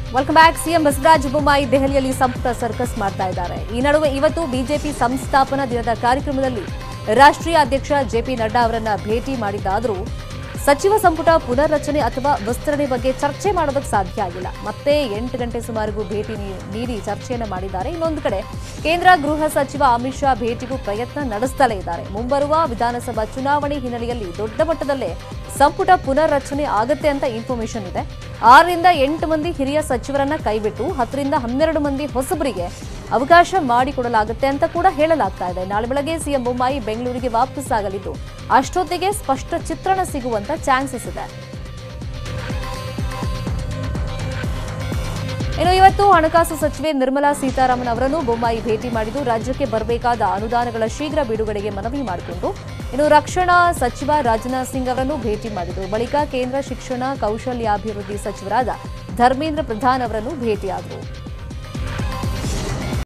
welcome back CM Basavaraj Bommai ದೆಹಲಿಯಲ್ಲಿ ಸಂಪುಟ circus ಮಾಡ್ತಾ ಇದ್ದಾರೆ ಈ ನಡುವೆ ಇವತ್ತು ಬಿಜೆಪಿ ಸಂಸ್ಥಾಪನಾ ದಿನದ ಕಾರ್ಯಕ್ರಮದಲ್ಲಿ ರಾಷ್ಟ್ರೀಯ ಅಧ್ಯಕ್ಷ ಜೆಪಿ ನಡ್ಡಾ ಅವರನ್ನ ಭೇಟಿ ಮಾಡಿದ್ದಾದರೂ ಸಚಿವ ಸಂಪುಟ ಪುನರ್ರಚನೆ ಅಥವಾ ವಿಸ್ತರಣೆ ಬಗ್ಗೆ ಚರ್ಚೆ ಮಾಡೋದಕ್ಕೆ ಸಾಧ್ಯ ಆಗಿಲ್ಲ ಮತ್ತೆ ಎಂಟು ಗಂಟೆ ಸುಮಾರಿಗೂ ಭೇಟಿ ನೀ- ನೀಡಿ ಚರ್ಚೆಯನ್ನ ಮಾಡಿದ್ದಾರೆ ಇನ್ನೊಂದು ಕಡೆ ಕೇಂದ್ರ ಗೃಹ ಸಚಿವ ಅಮಿತ್ ಶಾ ಭೇಟಿಗೂ ಪ್ರಯತ್ನ ನಡೆಸುತ್ತಲೇ ಇದ್ದಾರೆ ಮುಂಬರುವ ವಿಧಾನಸಭಾ ಚುನಾವಣೆ ಹಿನ್ನೆಲೆಯಲ್ಲಿ ದೊಡ್ಡ ಮಟ್ಟದಲ್ಲೇ ಸಂಪುಟ ಪುನರ್ರಚನೆ ಆಗತ್ತೆ ಅಂತ ಇನ್ಫಾರ್ಮೇಶನ್ ಇದೆ ಆರರಿಂದ ಎಂಟು ಮಂದಿ ಹಿರಿಯ ಸಚಿವರನ್ನ ಕೈಬಿಟ್ಟು ಹತ್ತರಿಂದ ಹನ್ನೆರಡು ಮಂದಿ ಹೊಸಬರಿಗೆ ಅವಕಾಶ ಮಾಡಿಕೊಡಲಾಗುತ್ತೆ ಅಂತ ಕೂಡ ಹೇಳಲಾಗ್ತಾ ಇದೆ ನಾಳೆ ಬೆಳಗ್ಗೆ ಸಿಎಂ ಬೊಮ್ಮಾಯಿ ಬೆಂಗಳೂರಿಗೆ ವಾಪಸ್ ಆಗಲಿದ್ದು ಅಷ್ಟೊತ್ತಿಗೆ ಸ್ಪಷ್ಟ ಚಿತ್ರಣ ಸಿಗುವಂತ ಚಾನ್ಸಸ್ ಇದೆ ಇನ್ನು ಇವತ್ತು ಹಣಕಾಸು ಸಚಿವೆ ನಿರ್ಮಲಾ ಸೀತಾರಾಮನ್ ಅವರನ್ನು ಬೊಮ್ಮಾಯಿ ಭೇಟಿ ಮಾಡಿದ್ದು ರಾಜ್ಯಕ್ಕೆ ಬರಬೇಕಾದ ಅನುದಾನಗಳ ಶೀಘ್ರ ಬಿಡುಗಡೆಗೆ ಮನವಿ ಮಾಡಿಕೊಂಡು ಇನ್ನು ರಕ್ಷಣಾ ಸಚಿವ ರಾಜನಾಥ್ ಸಿಂಗ್ ಅವರನ್ನು ಭೇಟಿ ಮಾಡಿದರು ಬಳಿಕ ಕೇಂದ್ರ ಶಿಕ್ಷಣ ಕೌಶಲ್ಯಾಭಿವೃದ್ಧಿ ಸಚಿವರಾದ ಧರ್ಮೇಂದ್ರ ಪ್ರಧಾನ್ ಅವರನ್ನು ಭೇಟಿಯಾದರು